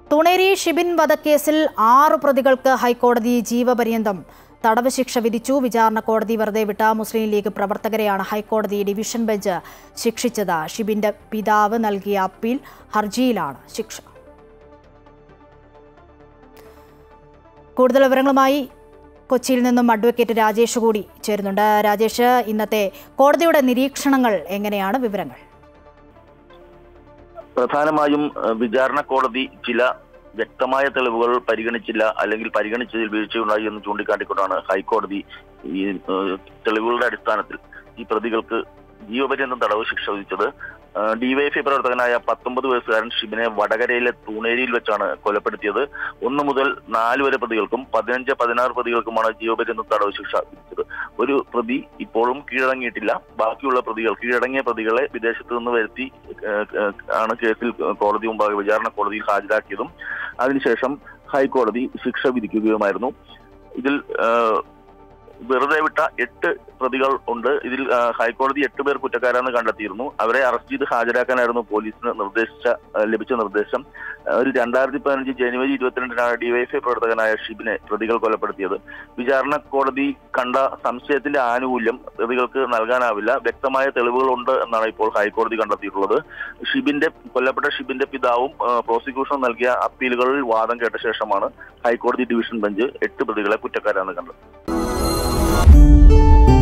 തുണേരി ഷിബിൻ വധക്കേസിൽ ആറ് പ്രതികൾക്ക് ഹൈക്കോടതി ജീവപര്യന്തം തടവ് ശിക്ഷ വിധിച്ചു വിചാരണ കോടതി വെറുതെ വിട്ട മുസ്ലിം ലീഗ് പ്രവർത്തകരെയാണ് ഹൈക്കോടതി ഡിവിഷൻ ബെഞ്ച് ശിക്ഷിച്ചത് ഷിബിന്റെ പിതാവ് നൽകിയ അപ്പീൽ ഹർജിയിലാണ് ശിക്ഷ കൂടുതൽ വിവരങ്ങളുമായി കൊച്ചിയിൽ നിന്നും അഡ്വക്കേറ്റ് രാജേഷ് കൂടി ചേരുന്നുണ്ട് രാജേഷ് ഇന്നത്തെ കോടതിയുടെ നിരീക്ഷണങ്ങൾ എങ്ങനെയാണ് വിവരങ്ങൾ പ്രധാനമായും ഏഹ്, വിചാരണ കോടതി ചില വ്യക്തമായ തെളിവുകൾ പരിഗണിച്ചില്ല അല്ലെങ്കിൽ പരിഗണിച്ചതിൽ വീഴ്ചയുണ്ടായി എന്ന് ചൂണ്ടിക്കാട്ടിക്കൊണ്ടാണ് ഹൈക്കോടതി ഈ ഏഹ്, തെളിവുകളുടെ അടിസ്ഥാനത്തിൽ ഈ പ്രതികൾക്ക് ജീവപര്യന്തം തടവ് ശിക്ഷ വിധിച്ചത് ഏഹ്, ഡിവൈഎഫ്ഐ പ്രവർത്തകനായ പത്തൊമ്പത് വയസ്സുകാരൻ ഷിബിനെ വടകരയിലെ തൂണേരിയിൽ വെച്ചാണ് കൊലപ്പെടുത്തിയത് ഒന്ന് മുതൽ നാല് വരെ പ്രതികൾക്കും പതിനഞ്ച് പതിനാറ് പ്രതികൾക്കുമാണ് ജീവപര്യന്തം തടവ് ശിക്ഷ വിധിച്ചത് ഒരു പ്രതി ഇപ്പോഴും കീഴടങ്ങിയിട്ടില്ല ബാക്കിയുള്ള പ്രതികൾ കീഴടങ്ങിയ പ്രതികളെ വിദേശത്ത് നിന്ന് വരുത്തി ഏഹ്, ഏഹ്, ആണ് കേസിൽ കോടതി മുമ്പാകെ വിചാരണ കോടതിയിൽ ഹാജരാക്കിയതും അതിനുശേഷം ഹൈക്കോടതി ശിക്ഷ വിധിക്കുകയുമായിരുന്നു ഇതിൽ ഏഹ്, വെറുതെ വിട്ട എട്ട് പ്രതികൾ ഉണ്ട് ഇതിൽ ആ, ഹൈക്കോടതി എട്ട് പേർ കുറ്റക്കാരാണെന്ന് കണ്ടെത്തിയിരുന്നു അവരെ അറസ്റ്റ് ചെയ്ത് ഹാജരാക്കാനായിരുന്നു പോലീസിന് നിർദ്ദേശിച്ച ആ, ലഭിച്ച നിർദ്ദേശം ആ, ഒരു രണ്ടായിരത്തി പതിനഞ്ച് ജനുവരി ഇരുപത്തിരണ്ടിനാണ് ഡിവൈഎഫ്ഐ പ്രവർത്തകനായ ഷിബിനെ പ്രതികൾ കൊലപ്പെടുത്തിയത് വിചാരണ കോടതി കണ്ട സംശയത്തിന്റെ ആനുകൂല്യം പ്രതികൾക്ക് നൽകാനാവില്ല വ്യക്തമായ തെളിവുകളുണ്ട് എന്നാണ് ഇപ്പോൾ ഹൈക്കോടതി കണ്ടെത്തിയിട്ടുള്ളത് ഷിബിന്റെ കൊല്ലപ്പെട്ട ഷിബിന്റെ പിതാവും ആ, പ്രോസിക്യൂഷൻ നൽകിയ അപ്പീലുകളിൽ വാദം കേട്ട ശേഷമാണ് ഹൈക്കോടതി ഡിവിഷൻ ബെഞ്ച് എട്ട് പ്രതികളെ കുറ്റക്കാരാണെന്ന് കണ്ടത്